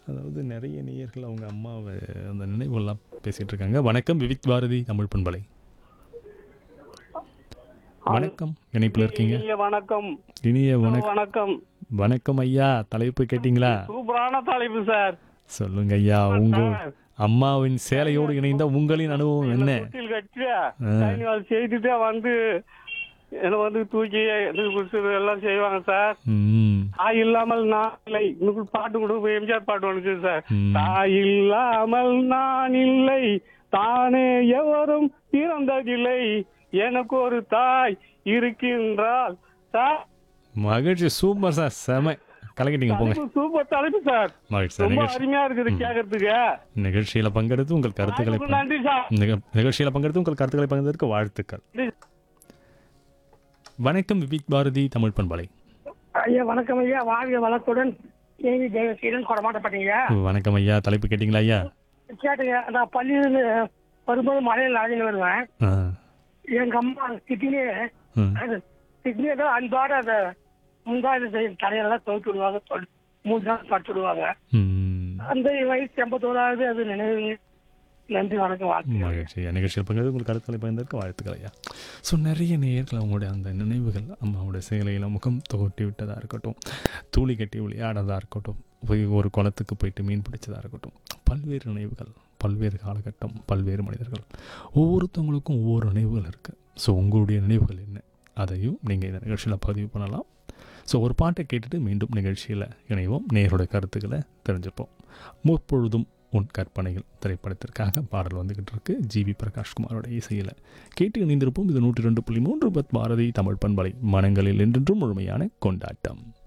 அதாவது நிறைய நேயர்கள் அவங்க அம்மாவை அந்த நினைவுகள்லாம் பேசிட்டு இருக்காங்க வணக்கம் விவிக் பாரதி தமிழ் பண்பலை வணக்கம் இணைப்பில் இருக்கீங்க இனிய வணக்கம் இனிய வணக்கம் வணக்கம் வணக்கம் ஐயா தலைப்பு கேட்டிங்களா சூப்பரான தலைப்பு சார் சொல்லுங்க ஐயா உங்க அம்மாவின் சேலையோடு இணைந்த உங்களின் அனுபவம் என்ன தொட்டில் கட்டி கைனிவால் செய்துட்டு வந்து என்னை வந்து தூக்கி இது குடிச்சு எல்லாம் செய்வாங்க சார் ம் தாய் இல்லாமல் நான் இல்லை இன்னும் பாட்டு கூட எம்ஜிஆர் பாட்டு ஒன்று சார் ம். தாய் இல்லாமல் நான் இல்லை தானே எவரும் பிறந்ததில்லை எனக்கு ஒரு தாய் இருக்கின்றால் சார் மகிழ்ச்சி சூப்பர் சார் செம கலக்கிட்டீங்க போங்க தலைப்பு சூப்பர் தலைப்பு சார் மகிழ்ச்சி சார் ரொம்ப நிகழ்ச்சி அருமையா இருக்குது கேட்கறதுக்கு நிகழ்ச்சியில பங்கெடுத்து உங்கள் கருத்துக்களை வாய்ப்புக்கு நன்றி சார் நிக- நிகழ்ச்சியில பங்கெடுத்து உங்கள் கருத்துக்களை பகிர்ந்ததற்கு வாழ்த்துக்கள் வணக்கம் விவிக் பாரதி தமிழ் பண்பலை ஐயா வணக்கம் ஐயா வாழ்க வளத்துடன் கேவி ஜெயசீலன் கொடமாட்டப்பட்டீங்க வணக்கம் ஐயா தலைப்பு கேட்டிங்களா ஐயா கேட்டுங்க நான் பள்ளியில வரும்போது மலையில் நடந்து வருவேன் ஆ, எங்க அம்மா திட்டினே ம், திட்டினே தான் அன்பாட அந்த முந்தாது தலையெல்லாம் துவைச்சு விடுவாங்க தொ- மூணு நாள் படுத்து விடுவாங்க ம். அந்த வயசு எண்பத்தோராவது அது நினைவு நன்றி வணக்கம் வாழ்த்து மகிழ்ச்சி ஐயா. நிகழ்ச்சியில் பங்கெடுத்து உங்கள் கருத்துக்களை பகிர்ந்ததற்கு வாழ்த்துக்கள் ஐயா ஸோ நிறைய நேயர்கள் அவங்களுடைய அந்த நினைவுகள் அம்மாவோட சேலையில் முகம் தொகட்டி விட்டதாக இருக்கட்டும் தூளி கட்டி விளையாடதாக இருக்கட்டும் போய் ஒரு குளத்துக்கு போயிட்டு மீன் பிடிச்சதாக இருக்கட்டும் பல்வேறு நினைவுகள் பல்வேறு காலகட்டம் பல்வேறு மனிதர்கள் ஒவ்வொருத்தவங்களுக்கும் ஒவ்வொரு நினைவுகள் இருக்குது ஸோ உங்களுடைய நினைவுகள் என்ன அதையும் நீங்கள் இந்த நிகழ்ச்சியில் பதிவு பண்ணலாம் ஸோ ஒரு பாட்டை கேட்டுட்டு மீண்டும் நிகழ்ச்சியில் இணைவோம் நேயரோட கருத்துக்களை தெரிஞ்சுப்போம் முற்பொழுதும் உன் கற்பனைகள் திரைப்படத்திற்காக பாடல் வந்துகிட்டு இருக்கு ஜிவி பிரகாஷ்குமாரோட இசையில் கேட்டு இணைந்திருப்போம் இது நூற்றி ரெண்டு புள்ளி மூன்று பத் பாரதி தமிழ் பண்பலை மனங்களில் என்றென்றும் முழுமையான கொண்டாட்டம்